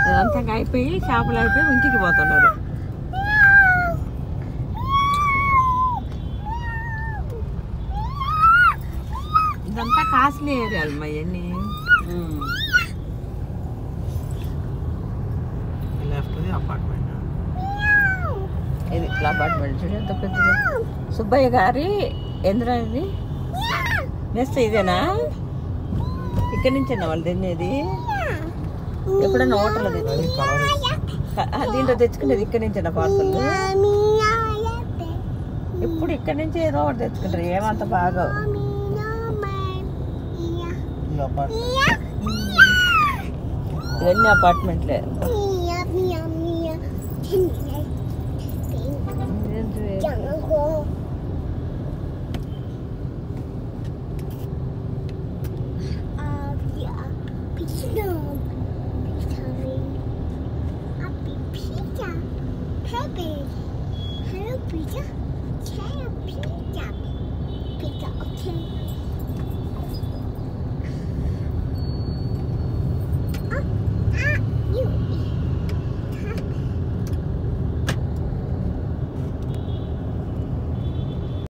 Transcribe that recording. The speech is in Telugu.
ఇదంతా ఇంకా అయిపోయి షాపులు అయిపోయి ఇంటికి పోతున్నారు ఇదంతా కాస్ట్లీ ఏరియాలు మా ఇవన్నీ లెఫ్ట్ది అపార్ట్మెంట్ ఇది అపార్ట్మెంట్ చూడు ఎంత పెద్దది సుబ్బయ్య గారి ఎందురా ఇది నెక్స్ట్ ఇదేనా ఇక్కడి నుంచేనా వాళ్ళు తినేది ఎప్పుడైనా హోటల్లో తెచ్చుకుని దీంట్లో తెచ్చుకునేది ఇక్కడి నుంచేనా పార్సల్ ఇప్పుడు ఇక్కడి నుంచి ఏదో ఒకటి తెచ్చుకుంటారు ఏమంత బాగా ఈ అపార్ట్మెంట్ ఇవన్నీ అపార్ట్మెంట్లే ఇదేంటిది? Hello, pizza. Hello, pizza. Pizza, okay.